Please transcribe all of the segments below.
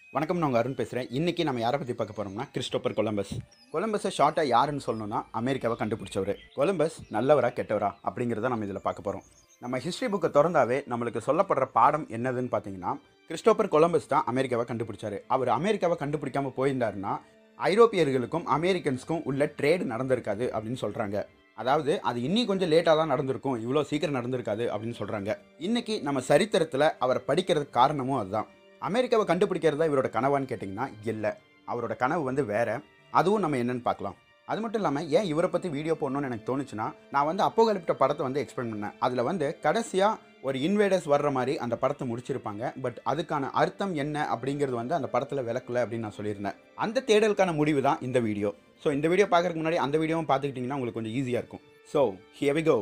வணக்கம் நான் உங்கள் அருண் பேசுகிறேன் இன்றைக்கி நம்ம யாரை பற்றி பார்க்க போகிறோம்னா கிறிஸ்டோபர் கொலம்பஸ் கொலம்பஸை ஷார்ட்டாக யாருன்னு சொல்லணும்னா அமெரிக்காவை கண்டுபிடிச்சவர் கொலம்பஸ் நல்லவரா கெட்டவரா அப்படிங்கிறத நம்ம இதில் பார்க்க போகிறோம் நம்ம ஹிஸ்ட்ரி புக்கை திறந்தாவே நம்மளுக்கு சொல்லப்படுற பாடம் என்னதுன்னு பார்த்தீங்கன்னா கிறிஸ்டோபர் கொலம்பஸ் தான் அமெரிக்காவை கண்டுபிடிச்சாரு அவர் அமெரிக்காவை கண்டுபிடிக்காம போயிருந்தாருன்னா ஐரோப்பியர்களுக்கும் அமெரிக்கன்ஸ்க்கும் உள்ள ட்ரேடு நடந்திருக்காது அப்படின்னு சொல்கிறாங்க அதாவது அது இன்னி கொஞ்சம் லேட்டாக தான் நடந்திருக்கும் இவ்வளோ சீக்கிரம் நடந்திருக்காது அப்படின்னு சொல்கிறாங்க இன்னைக்கு நம்ம சரித்திரத்தில் அவரை படிக்கிறதுக்கு காரணமும் அதுதான் அமெரிக்காவை கண்டுபிடிக்கிறது தான் இவரோட கனவான்னு கேட்டிங்கன்னா இல்லை அவரோட கனவு வந்து வேற அதுவும் நம்ம என்னன்னு பார்க்கலாம் அது மட்டும் இல்லாமல் ஏன் இவரை பற்றி வீடியோ போடணும்னு எனக்கு தோணுச்சுன்னா நான் வந்து அப்போகலிப்ட படத்தை வந்து எக்ஸ்பிளைன் பண்ணேன் அதில் வந்து கடைசியாக ஒரு இன்வேடர்ஸ் வர்ற மாதிரி அந்த படத்தை முடிச்சிருப்பாங்க பட் அதுக்கான அர்த்தம் என்ன அப்படிங்கிறது வந்து அந்த படத்தில் விளக்கல அப்படின்னு நான் சொல்லியிருந்தேன் அந்த தேடலுக்கான முடிவு தான் இந்த வீடியோ ஸோ இந்த வீடியோ பார்க்கறதுக்கு முன்னாடி அந்த வீடியோவும் பார்த்துக்கிட்டிங்கன்னா உங்களுக்கு கொஞ்சம் ஈஸியாக இருக்கும் ஸோ ஹியர் வி கோ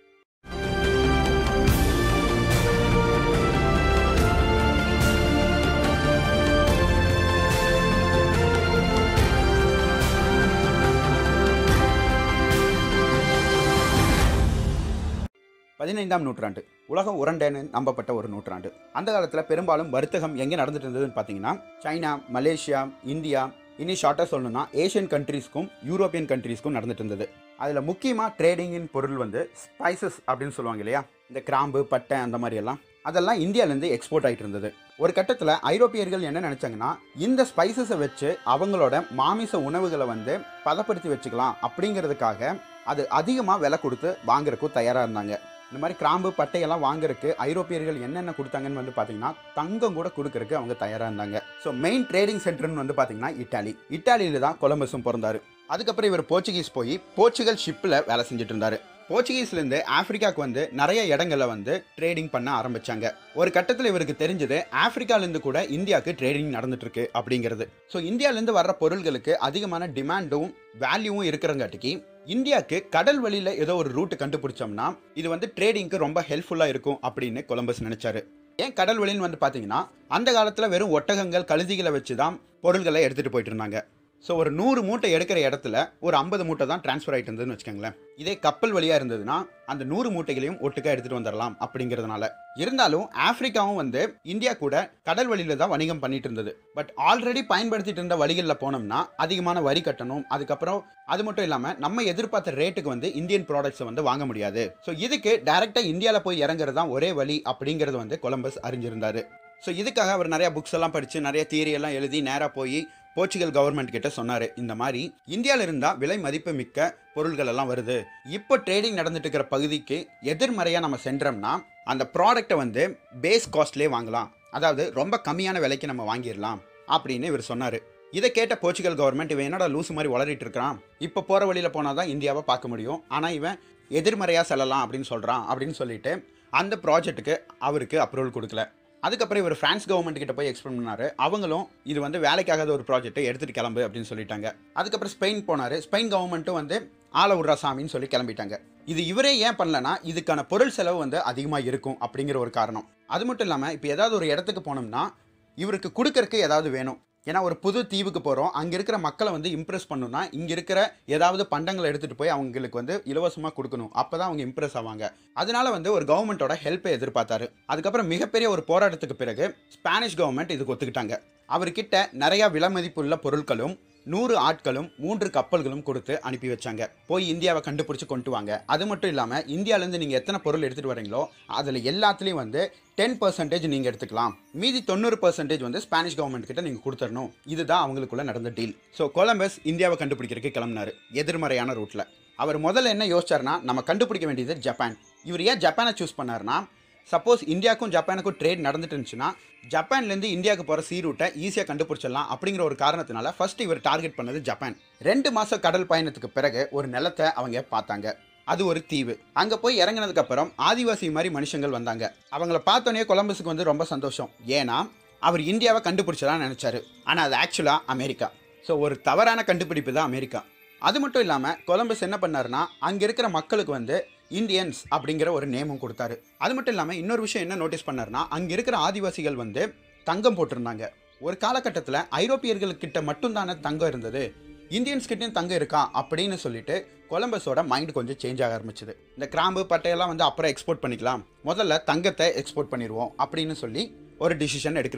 பதினைந்தாம் நூற்றாண்டு உலகம் உரண்டேன்னு நம்பப்பட்ட ஒரு நூற்றாண்டு அந்த காலத்தில் பெரும்பாலும் வர்த்தகம் எங்கே நடந்துட்டு இருந்ததுன்னு பார்த்தீங்கன்னா சைனா மலேசியா இந்தியா இனி ஷார்ட்டாக சொல்லணும்னா ஏஷியன் கண்ட்ரீஸ்க்கும் யூரோப்பியன் கண்ட்ரீஸ்க்கும் நடந்துட்டு இருந்தது அதில் முக்கியமாக ட்ரேடிங்கின் பொருள் வந்து ஸ்பைசஸ் அப்படின்னு சொல்லுவாங்க இல்லையா இந்த கிராம்பு பட்டை அந்த மாதிரி எல்லாம் அதெல்லாம் இந்தியாவிலேருந்து எக்ஸ்போர்ட் ஆகிட்டு இருந்தது ஒரு கட்டத்தில் ஐரோப்பியர்கள் என்ன நினச்சாங்கன்னா இந்த ஸ்பைசஸை வச்சு அவங்களோட மாமிச உணவுகளை வந்து பதப்படுத்தி வச்சுக்கலாம் அப்படிங்கிறதுக்காக அது அதிகமாக விலை கொடுத்து வாங்குறதுக்கும் தயாராக இருந்தாங்க இந்த மாதிரி கிராம்பு பட்டையெல்லாம் வாங்குறதுக்கு ஐரோப்பியர்கள் என்னென்ன கொடுத்தாங்கன்னு வந்து பார்த்தீங்கன்னா தங்கம் கூட கொடுக்கறதுக்கு அவங்க தயாராக இருந்தாங்க ஸோ மெயின் ட்ரேடிங் சென்டர்னு வந்து பார்த்தீங்கன்னா இட்டாலி இட்டாலியில தான் கொலம்பஸும் பிறந்தாரு அதுக்கப்புறம் இவர் போர்ச்சுகீஸ் போய் போர்ச்சுகல் ஷிப்பில் வேலை செஞ்சுட்டு இருந்தாரு போர்ச்சுகீஸ்லேருந்து ஆப்பிரிக்காவுக்கு வந்து நிறைய இடங்கள்ல வந்து ட்ரேடிங் பண்ண ஆரம்பிச்சாங்க ஒரு கட்டத்தில் இவருக்கு தெரிஞ்சது ஆப்பிரிக்காலேருந்து கூட இந்தியாவுக்கு ட்ரேடிங் நடந்துட்டு இருக்கு அப்படிங்கிறது ஸோ இந்தியாவிலேருந்து வர்ற பொருள்களுக்கு அதிகமான டிமாண்டும் வேல்யூவும் இருக்கிறங்காட்டிக்கு இந்தியாவுக்கு கடல் வழியில் ஏதோ ஒரு ரூட் கண்டுபிடிச்சோம்னா இது வந்து ட்ரேடிங்க்கு ரொம்ப ஹெல்ப்ஃபுல்லாக இருக்கும் அப்படின்னு கொலம்பஸ் நினைச்சாரு ஏன் கடல் வழின்னு வந்து பார்த்தீங்கன்னா அந்த காலத்தில் வெறும் ஒட்டகங்கள் கழுதிகளை வச்சு தான் பொருள்களை எடுத்துகிட்டு போயிட்டு இருந்தாங்க ஸோ ஒரு நூறு மூட்டை எடுக்கிற இடத்துல ஒரு ஐம்பது மூட்டை தான் டிரான்ஸ்ஃபர் ஆகிட்டு இருந்ததுன்னு வச்சுக்கோங்களேன் இதே கப்பல் வழியாக இருந்ததுன்னா அந்த நூறு மூட்டைகளையும் ஒட்டுக்கா எடுத்துகிட்டு வந்துடலாம் அப்படிங்கிறதுனால இருந்தாலும் ஆப்பிரிக்காவும் வந்து இந்தியா கூட கடல் வழியில தான் வணிகம் பண்ணிட்டு இருந்தது பட் ஆல்ரெடி பயன்படுத்திட்டு இருந்த வழிகளில் போனோம்னா அதிகமான வரி கட்டணும் அதுக்கப்புறம் அது மட்டும் இல்லாமல் நம்ம எதிர்பார்த்த ரேட்டுக்கு வந்து இந்தியன் ப்ராடக்ட்ஸை வந்து வாங்க முடியாது ஸோ இதுக்கு டைரெக்டாக இந்தியாவில் போய் இறங்குறது தான் ஒரே வழி அப்படிங்கிறது வந்து கொலம்பஸ் அறிஞ்சிருந்தாரு ஸோ இதுக்காக அவர் நிறைய புக்ஸ் எல்லாம் படித்து நிறைய தியரி எல்லாம் எழுதி நேராக போய் போர்ச்சுகல் கவர்மெண்ட் கிட்ட சொன்னார் இந்த மாதிரி இந்தியாவில் இருந்தால் விலை மதிப்பு மிக்க பொருள்கள் எல்லாம் வருது இப்போ ட்ரேடிங் நடந்துட்டு இருக்கிற பகுதிக்கு எதிர்மறையாக நம்ம சென்றோம்னா அந்த ப்ராடக்ட்டை வந்து பேஸ் காஸ்ட்லேயே வாங்கலாம் அதாவது ரொம்ப கம்மியான விலைக்கு நம்ம வாங்கிடலாம் அப்படின்னு இவர் சொன்னார் இதை கேட்ட போர்ச்சுகல் கவர்மெண்ட் இவன் என்னடா லூசு மாதிரி வளரிட்டு இருக்கிறான் இப்போ போகிற வழியில் போனால் தான் இந்தியாவை பார்க்க முடியும் ஆனால் இவன் எதிர்மறையாக செல்லலாம் அப்படின்னு சொல்கிறான் அப்படின்னு சொல்லிட்டு அந்த ப்ராஜெக்ட்டுக்கு அவருக்கு அப்ரூவல் கொடுக்கல அதுக்கப்புறம் இவர் பிரான்ஸ் கவர்மெண்ட் கிட்ட போய் எக்ஸ்பிளைன் பண்ணாரு அவங்களும் இது வந்து வேலைக்காகாத ஒரு ப்ராஜெக்ட்டை எடுத்துட்டு கிளம்பு அப்படின்னு சொல்லிட்டாங்க அதுக்கப்புறம் ஸ்பெயின் போனார் ஸ்பெயின் கவர்மெண்ட்டும் வந்து ஆள விட்றா சாமின்னு சொல்லி கிளம்பிட்டாங்க இது இவரே ஏன் பண்ணலனா இதுக்கான பொருள் செலவு வந்து அதிகமாக இருக்கும் அப்படிங்கிற ஒரு காரணம் அது மட்டும் இல்லாமல் இப்போ ஏதாவது ஒரு இடத்துக்கு போனோம்னா இவருக்கு கொடுக்கறக்கு ஏதாவது வேணும் ஏன்னா ஒரு புது தீவுக்கு போகிறோம் அங்கே இருக்கிற மக்களை வந்து இம்ப்ரெஸ் பண்ணணும்னா இங்கே இருக்கிற ஏதாவது பண்டங்களை எடுத்துகிட்டு போய் அவங்களுக்கு வந்து இலவசமாக கொடுக்கணும் அப்போ தான் அவங்க இம்ப்ரெஸ் ஆவாங்க அதனால வந்து ஒரு கவர்மெண்ட்டோட ஹெல்ப்பை எதிர்பார்த்தாரு அதுக்கப்புறம் மிகப்பெரிய ஒரு போராட்டத்துக்கு பிறகு ஸ்பானிஷ் கவர்மெண்ட் இதுக்கு ஒத்துக்கிட்டாங்க அவர்கிட்ட நிறைய விலைமதிப்புள்ள பொருட்களும் நூறு ஆட்களும் மூன்று கப்பல்களும் கொடுத்து அனுப்பி வச்சாங்க போய் இந்தியாவை கண்டுபிடிச்சு கொண்டு வாங்க அது மட்டும் இல்லாமல் இந்தியாவிலேருந்து நீங்கள் எத்தனை பொருள் எடுத்துகிட்டு வரீங்களோ அதில் எல்லாத்துலேயும் வந்து டென் பர்சன்டேஜ் நீங்கள் எடுத்துக்கலாம் மீதி தொண்ணூறு பர்சன்டேஜ் வந்து ஸ்பானிஷ் கவர்மெண்ட் கிட்ட நீங்கள் கொடுத்துடணும் இதுதான் அவங்களுக்குள்ள நடந்த டீல் ஸோ கொலம்பஸ் இந்தியாவை கண்டுபிடிக்கிறதுக்கு கிளம்பினாரு எதிர்மறையான ரூட்டில் அவர் முதல்ல என்ன யோசிச்சார்னா நம்ம கண்டுபிடிக்க வேண்டியது ஜப்பான் இவர் ஏன் ஜப்பானை சூஸ் பண்ணார்னா சப்போஸ் இந்தியாவுக்கும் ஜப்பானுக்கும் ட்ரேட் நடந்துட்டு இருந்துச்சுன்னா ஜப்பான்லேருந்து இந்தியாவுக்கு போகிற சீ ரூட்டை ஈஸியாக கண்டுபிடிச்சிடலாம் அப்படிங்கிற ஒரு காரணத்தினால ஃபர்ஸ்ட் இவர் டார்கெட் பண்ணது ஜப்பான் ரெண்டு மாதம் கடல் பயணத்துக்கு பிறகு ஒரு நிலத்தை அவங்க பார்த்தாங்க அது ஒரு தீவு அங்கே போய் இறங்கினதுக்கு அப்புறம் ஆதிவாசி மாதிரி மனுஷங்கள் வந்தாங்க அவங்கள பார்த்தோன்னே கொலம்பஸுக்கு வந்து ரொம்ப சந்தோஷம் ஏன்னா அவர் இந்தியாவை கண்டுபிடிச்சதான் நினச்சாரு ஆனால் அது ஆக்சுவலாக அமெரிக்கா ஸோ ஒரு தவறான கண்டுபிடிப்பு தான் அமெரிக்கா அது மட்டும் இல்லாமல் கொலம்பஸ் என்ன பண்ணாருன்னா அங்கே இருக்கிற மக்களுக்கு வந்து இந்தியன்ஸ் அப்படிங்கிற ஒரு நேமும் கொடுத்தாரு அது மட்டும் இல்லாமல் இன்னொரு விஷயம் என்ன நோட்டீஸ் பண்ணாருன்னா அங்கே இருக்கிற ஆதிவாசிகள் வந்து தங்கம் போட்டிருந்தாங்க ஒரு காலகட்டத்தில் ஐரோப்பியர்கள்கிட்ட மட்டும்தானே தங்கம் இருந்தது இந்தியன்ஸ் கிட்டயும் தங்கம் இருக்கா அப்படின்னு சொல்லிட்டு கொலம்பஸோட மைண்ட் கொஞ்சம் சேஞ்ச் ஆக ஆரம்பிச்சது இந்த கிராம்பு பட்டையெல்லாம் வந்து அப்புறம் எக்ஸ்போர்ட் பண்ணிக்கலாம் முதல்ல தங்கத்தை எக்ஸ்போர்ட் பண்ணிடுவோம் அப்படின்னு சொல்லி ஒரு டிசிஷன் எடுக்கிறாரு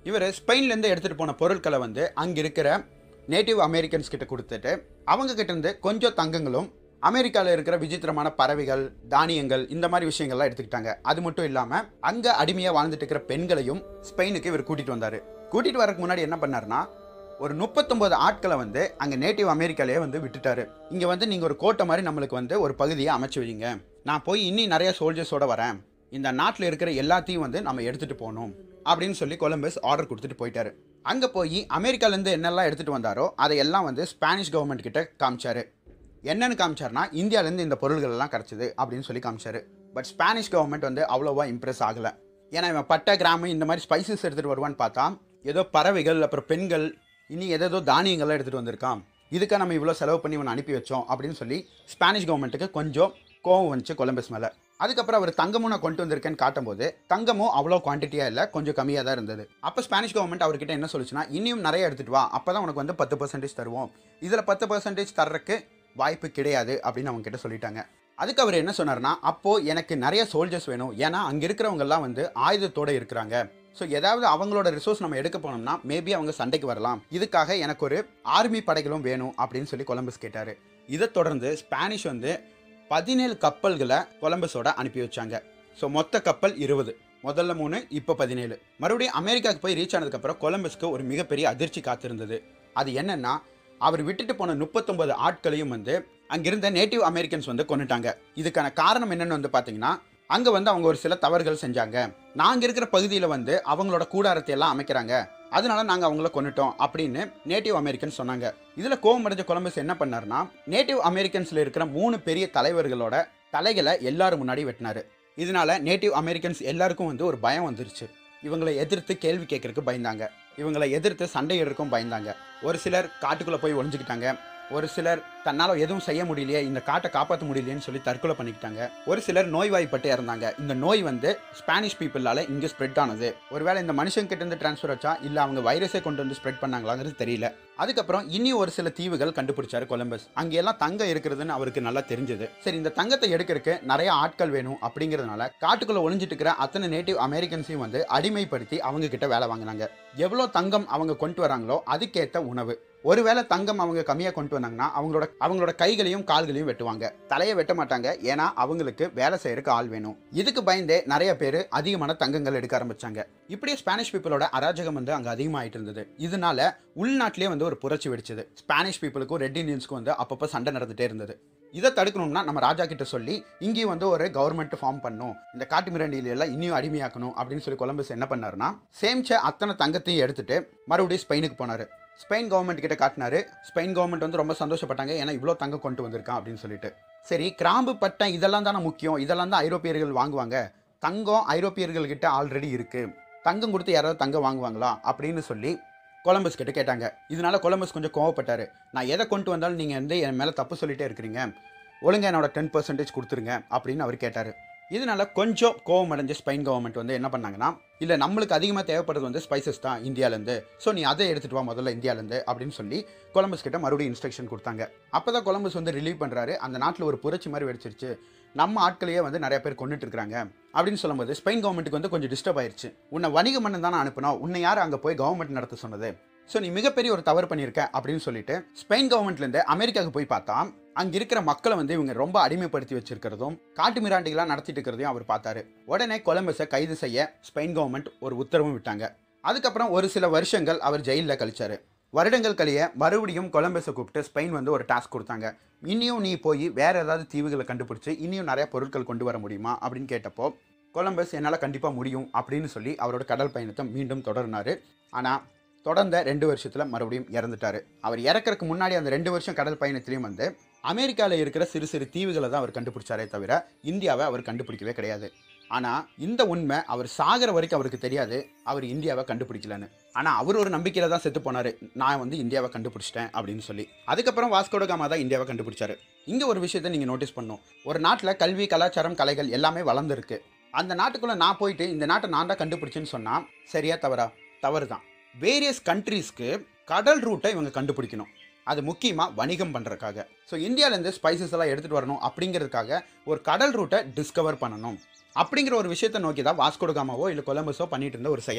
இவர் ஸ்பெயின்லேருந்து எடுத்துகிட்டு போன பொருட்களை வந்து அங்கே இருக்கிற நேட்டிவ் அமெரிக்கன்ஸ் கிட்ட கொடுத்துட்டு அவங்க கிட்ட இருந்து கொஞ்சம் தங்கங்களும் அமெரிக்காவில் இருக்கிற விசித்திரமான பறவைகள் தானியங்கள் இந்த மாதிரி விஷயங்கள்லாம் எடுத்துக்கிட்டாங்க அது மட்டும் இல்லாமல் அங்கே அடிமையாக வாழ்ந்துட்டு இருக்கிற பெண்களையும் ஸ்பெயினுக்கு இவர் கூட்டிகிட்டு வந்தார் கூட்டிகிட்டு வரக்கு முன்னாடி என்ன பண்ணாருன்னா ஒரு முப்பத்தொன்பது ஆட்களை வந்து அங்கே நேட்டிவ் அமெரிக்காலேயே வந்து விட்டுட்டாரு இங்கே வந்து நீங்கள் ஒரு கோட்டை மாதிரி நம்மளுக்கு வந்து ஒரு பகுதியை அமைச்சு வைங்க நான் போய் இன்னும் நிறைய சோல்ஜர்ஸோட வரேன் இந்த நாட்டில் இருக்கிற எல்லாத்தையும் வந்து நம்ம எடுத்துகிட்டு போகணும் அப்படின்னு சொல்லி கொலம்பஸ் ஆர்டர் கொடுத்துட்டு போயிட்டாரு அங்கே போய் அமெரிக்காலேருந்து என்னெல்லாம் எடுத்துகிட்டு வந்தாரோ அதையெல்லாம் வந்து ஸ்பானிஷ் கவர்மெண்ட் கிட்ட காமிச்சாரு என்னன்னு காமிச்சாருன்னா இந்தியாவிலேருந்து இந்த பொருள்கள் எல்லாம் கிடச்சிது அப்படின்னு சொல்லி காமிச்சாரு பட் ஸ்பானிஷ் கவர்மெண்ட் வந்து அவ்வளோவா இம்ப்ரெஸ் ஆகலை ஏன்னா இவன் பட்டை கிராமம் இந்த மாதிரி ஸ்பைசஸ் எடுத்துகிட்டு வருவான்னு பார்த்தா ஏதோ பறவைகள் அப்புறம் பெண்கள் இனி ஏதேதோ தானியங்கள்லாம் எடுத்துகிட்டு வந்திருக்கான் இதுக்காக நம்ம இவ்வளோ செலவு பண்ணி இவனை அனுப்பி வச்சோம் அப்படின்னு சொல்லி ஸ்பானிஷ் கவர்மெண்ட்டுக்கு கொஞ்சம் கோவம் வந்துச்சு கொலம்பஸ் மேலே அதுக்கப்புறம் அவர் தங்கமும் நான் கொண்டு வந்திருக்கேன்னு காட்டும்போது தங்கமும் அவ்வளோ குவான்டிட்டியாக இல்லை கொஞ்சம் கம்மியாக தான் இருந்தது அப்போ ஸ்பானிஷ் கவர்மெண்ட் அவர்கிட்ட என்ன சொல்லுச்சுன்னா இன்னும் நிறைய எடுத்துகிட்டு வா அப்போ தான் உனக்கு வந்து பத்து பர்சன்டேஜ் தருவோம் இதில் பத்து பர்சன்டேஜ் தர்றதுக்கு வாய்ப்பு கிடையாது அப்படின்னு அவங்க கிட்ட சொல்லிட்டாங்க அதுக்கு அவர் என்ன சொன்னார்னா அப்போது எனக்கு நிறைய சோல்ஜர்ஸ் வேணும் ஏன்னா அங்கே இருக்கிறவங்கெல்லாம் வந்து ஆயுதத்தோடு இருக்கிறாங்க ஸோ ஏதாவது அவங்களோட ரிசோர்ஸ் நம்ம எடுக்க போனோம்னா மேபி அவங்க சண்டைக்கு வரலாம் இதுக்காக எனக்கு ஒரு ஆர்மி படைகளும் வேணும் அப்படின்னு சொல்லி கொலம்பஸ் கேட்டார் இதை தொடர்ந்து ஸ்பானிஷ் வந்து பதினேழு கப்பல்களை கொலம்பஸோட அனுப்பி வச்சாங்க ஸோ மொத்த கப்பல் இருபது முதல்ல மூணு இப்போ பதினேழு மறுபடியும் அமெரிக்காவுக்கு போய் ரீச் ஆனதுக்கப்புறம் கொலம்பஸ்க்கு ஒரு மிகப்பெரிய அதிர்ச்சி காத்திருந்தது அது என்னன்னா அவர் விட்டுட்டு போன முப்பத்தொன்பது ஆட்களையும் வந்து அங்கிருந்த நேட்டிவ் அமெரிக்கன்ஸ் வந்து கொண்டுட்டாங்க இதுக்கான காரணம் என்னன்னு வந்து பார்த்தீங்கன்னா அங்கே வந்து அவங்க ஒரு சில தவறுகள் செஞ்சாங்க நாங்கள் இருக்கிற பகுதியில் வந்து அவங்களோட கூடாரத்தை எல்லாம் அமைக்கிறாங்க அதனால நாங்கள் அவங்கள கொண்டுட்டோம் அப்படின்னு நேட்டிவ் அமெரிக்கன்ஸ் சொன்னாங்க இதில் கோவம் அடைஞ்ச கொலம்பஸ் என்ன பண்ணார்னா நேட்டிவ் அமெரிக்கன்ஸில் இருக்கிற மூணு பெரிய தலைவர்களோட தலைகளை எல்லாரும் முன்னாடி வெட்டினாரு இதனால நேட்டிவ் அமெரிக்கன்ஸ் எல்லாருக்கும் வந்து ஒரு பயம் வந்துருச்சு இவங்களை எதிர்த்து கேள்வி கேட்கறதுக்கு பயந்தாங்க இவங்களை எதிர்த்து சண்டையிடறக்கும் பயந்தாங்க ஒரு சிலர் காட்டுக்குள்ளே போய் ஒளிஞ்சுக்கிட்டாங்க ஒரு சிலர் தன்னால் எதுவும் செய்ய முடியலையே இந்த காட்டை காப்பாற்ற முடியலையேன்னு சொல்லி தற்கொலை பண்ணிக்கிட்டாங்க ஒரு சிலர் நோய்வாய்ப்பட்டு இறந்தாங்க இந்த நோய் வந்து ஸ்பானிஷ் பீப்புளால இங்கே ஸ்ப்ரெட் ஆனது ஒருவேளை இந்த மனுஷன் கிட்ட இருந்து டிரான்ஸ்ஃபர் ஆச்சா இல்லை அவங்க வைரஸை கொண்டு வந்து ஸ்ப்ரெட் பண்ணாங்களாங்கிறது தெரியல அதுக்கப்புறம் இனி ஒரு சில தீவுகள் கண்டுபிடிச்சாரு கொலம்பஸ் அங்கெல்லாம் தங்கம் இருக்கிறதுன்னு அவருக்கு நல்லா தெரிஞ்சது சரி இந்த தங்கத்தை எடுக்கிறதுக்கு நிறைய ஆட்கள் வேணும் அப்படிங்கிறதுனால காட்டுக்குள்ள ஒளிஞ்சிட்டு இருக்கிற அத்தனை நேட்டிவ் அமெரிக்கன்ஸையும் வந்து அடிமைப்படுத்தி அவங்க கிட்ட வேலை வாங்கினாங்க எவ்வளோ தங்கம் அவங்க கொண்டு வராங்களோ அதுக்கேற்ற உணவு ஒருவேளை தங்கம் அவங்க கம்மியாக கொண்டு வந்தாங்கன்னா அவங்களோட அவங்களோட கைகளையும் கால்களையும் வெட்டுவாங்க தலையை வெட்ட மாட்டாங்க ஏன்னா அவங்களுக்கு வேலை செய்யறதுக்கு ஆள் வேணும் இதுக்கு பயந்தே நிறைய பேர் அதிகமான தங்கங்கள் எடுக்க ஆரம்பிச்சாங்க இப்படியே ஸ்பானிஷ் பீப்புளோட அராஜகம் வந்து அங்கே அதிகமாயிட்டு இருந்தது இதனால உள்நாட்டிலே வந்து ஒரு புரட்சி வெடிச்சது ஸ்பானிஷ் பீப்புளுக்கும் ரெட் இண்டியன்ஸ்க்கும் வந்து அப்பப்போ சண்டை நடந்துட்டே இருந்தது இதை தடுக்கணும்னா நம்ம ராஜா கிட்ட சொல்லி இங்கேயும் வந்து ஒரு கவர்மெண்ட் ஃபார்ம் பண்ணும் இந்த காட்டு மிராண்டியில எல்லாம் இன்னும் அடிமையாக்கணும் அப்படின்னு சொல்லி கொலம்பஸ் என்ன பண்ணாருன்னா சேமிச்ச அத்தனை தங்கத்தையும் எடுத்துட்டு மறுபடியும் ஸ்பெயினுக்கு போனாரு ஸ்பெயின் கவர்மெண்ட் கிட்ட காட்டினாரு ஸ்பெயின் கவர்மெண்ட் வந்து ரொம்ப சந்தோஷப்பட்டாங்க ஏன்னா இவ்வளோ தங்கம் கொண்டு வந்திருக்கான் அப்படின்னு சொல்லிட்டு சரி கிராம்பு பட்டை இதெல்லாம் தானே முக்கியம் இதெல்லாம் தான் ஐரோப்பியர்கள் வாங்குவாங்க தங்கம் ஐரோப்பியர்கள் கிட்ட ஆல்ரெடி இருக்கு தங்கம் கொடுத்து யாராவது தங்கம் வாங்குவாங்களா அப்படின்னு சொல்லி கொலம்பஸ் கிட்ட கேட்டாங்க இதனால கொலம்பஸ் கொஞ்சம் கோவப்பட்டாரு நான் எதை கொண்டு வந்தாலும் நீங்கள் வந்து என் மேலே தப்பு சொல்லிட்டே இருக்கிறீங்க ஒழுங்கா என்னோட டென் பர்சன்டேஜ் கொடுத்துருங்க அப்படின்னு அவர் கேட்டார் இதனால கொஞ்சம் கோவம் அடைஞ்ச ஸ்பெயின் கவர்மெண்ட் வந்து என்ன பண்ணாங்கன்னா இல்லை நம்மளுக்கு அதிகமாக தேவைப்படுறது வந்து ஸ்பைசஸ் தான் இந்தியாவிலேருந்து ஸோ நீ அதை எடுத்துகிட்டு வா முதல்ல இந்தியாவிலேருந்து அப்படின்னு சொல்லி கொலம்பஸ் கிட்ட மறுபடியும் இன்ஸ்ட்ரக்ஷன் கொடுத்தாங்க அப்போ தான் கொலம்பஸ் வந்து ரிலீவ் பண்ணுறாரு அந்த நாட்டில் ஒரு புரட்சி மாதிரி வெடிச்சிருச்சு நம்ம ஆட்களையே வந்து நிறைய பேர் கொண்டுட்டு இருக்காங்க அப்படின்னு சொல்லும்போது ஸ்பெயின் கவர்மெண்ட்டுக்கு வந்து கொஞ்சம் டிஸ்டர்ப் ஆயிருச்சு உன்னை வணிக மன்னன் தானே அனுப்பினோம் உன்னை யார் அங்கே போய் கவர்மெண்ட் நடத்த சொன்னது ஸோ நீ மிகப்பெரிய ஒரு தவறு பண்ணியிருக்க அப்படின்னு சொல்லிட்டு ஸ்பெயின் கவர்மெண்ட்லேருந்து அமெரிக்காவுக்கு போய் பார்த்தா அங்கே இருக்கிற மக்களை வந்து இவங்க ரொம்ப அடிமைப்படுத்தி வச்சிருக்கிறதும் காட்டு மிராண்டிகளாக நடத்திட்டு இருக்கிறதையும் அவர் பார்த்தாரு உடனே கொலம்பஸை கைது செய்ய ஸ்பெயின் கவர்மெண்ட் ஒரு உத்தரவும் விட்டாங்க அதுக்கப்புறம் ஒரு சில வருஷங்கள் அவர் ஜெயிலில் கழிச்சாரு வருடங்கள் கழிய மறுபடியும் கொலம்பஸை கூப்பிட்டு ஸ்பெயின் வந்து ஒரு டாஸ்க் கொடுத்தாங்க இனியும் நீ போய் வேற ஏதாவது தீவுகளை கண்டுபிடிச்சு இனியும் நிறைய பொருட்கள் கொண்டு வர முடியுமா அப்படின்னு கேட்டப்போ கொலம்பஸ் என்னால் கண்டிப்பாக முடியும் அப்படின்னு சொல்லி அவரோட கடல் பயணத்தை மீண்டும் தொடர்னாரு ஆனால் தொடர்ந்த ரெண்டு வருஷத்தில் மறுபடியும் இறந்துட்டாரு அவர் இறக்கறதுக்கு முன்னாடி அந்த ரெண்டு வருஷம் கடல் பயணத்திலையும் வந்து அமெரிக்காவில் இருக்கிற சிறு சிறு தீவுகளை தான் அவர் கண்டுபிடிச்சாரே தவிர இந்தியாவை அவர் கண்டுபிடிக்கவே கிடையாது ஆனால் இந்த உண்மை அவர் சாகிற வரைக்கும் அவருக்கு தெரியாது அவர் இந்தியாவை கண்டுபிடிக்கலன்னு ஆனால் அவர் ஒரு நம்பிக்கையில் தான் செத்து போனார் நான் வந்து இந்தியாவை கண்டுபிடிச்சிட்டேன் அப்படின்னு சொல்லி அதுக்கப்புறம் வாஸ்கோட காமா தான் இந்தியாவை கண்டுபிடிச்சாரு இங்கே ஒரு விஷயத்தை நீங்கள் நோட்டீஸ் பண்ணும் ஒரு நாட்டில் கல்வி கலாச்சாரம் கலைகள் எல்லாமே வளர்ந்துருக்கு அந்த நாட்டுக்குள்ளே நான் போயிட்டு இந்த நாட்டை நான் தான் கண்டுபிடிச்சேன்னு சொன்னால் சரியா தவறா தவறு தான் வேரியஸ் கண்ட்ரீஸ்க்கு கடல் ரூட்டை இவங்க கண்டுபிடிக்கணும் அது முக்கியமாக வணிகம் பண்ணுறதுக்காக ஸோ இந்தியாவிலேருந்து ஸ்பைசஸ் எல்லாம் எடுத்துகிட்டு வரணும் அப்படிங்கிறதுக்காக ஒரு கடல் ரூட்டை டிஸ்கவர் பண்ணணும் அப்படிங்கிற ஒரு விஷயத்தை நோக்கி தான் வாஸ்கோடகாமாவோ இல்லை கொலம்பஸோ பண்ணிட்டு இருந்த ஒரு செயல்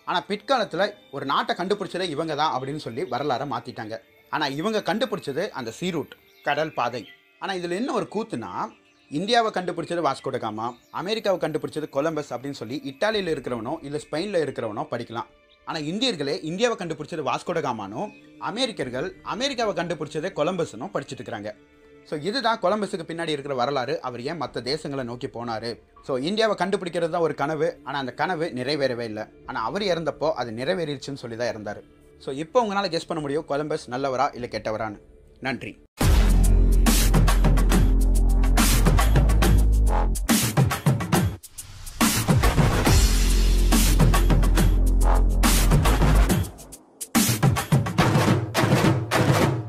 ஆனால் பிற்காலத்தில் ஒரு நாட்டை கண்டுபிடிச்சதே இவங்க தான் அப்படின்னு சொல்லி வரலாறை மாற்றிட்டாங்க ஆனால் இவங்க கண்டுபிடிச்சது அந்த சீரூட் கடல் பாதை ஆனால் இதில் என்ன ஒரு கூத்துனா இந்தியாவை கண்டுபிடிச்சது வாஸ்கோட காமா அமெரிக்காவை கண்டுபிடிச்சது கொலம்பஸ் அப்படின்னு சொல்லி இட்டாலியில் இருக்கிறவனோ இல்லை ஸ்பெயினில் இருக்கிறவனோ படிக்கலாம் ஆனால் இந்தியர்களே இந்தியாவை கண்டுபிடிச்சது வாஸ்கோட காமானும் அமெரிக்கர்கள் அமெரிக்காவை கண்டுபிடிச்சது கொலம்பஸ்னும் படிச்சுட்டு இருக்கிறாங்க ஸோ இதுதான் கொலம்பஸுக்கு பின்னாடி இருக்கிற வரலாறு அவர் ஏன் மற்ற தேசங்களை நோக்கி போனார் ஸோ இந்தியாவை கண்டுபிடிக்கிறது தான் ஒரு கனவு ஆனால் அந்த கனவு நிறைவேறவே இல்லை ஆனால் அவர் இறந்தப்போ அது நிறைவேறிடுச்சுன்னு சொல்லி தான் இறந்தார் ஸோ இப்போ உங்களால் கெஸ் பண்ண முடியும் கொலம்பஸ் நல்லவரா இல்லை கெட்டவரான்னு நன்றி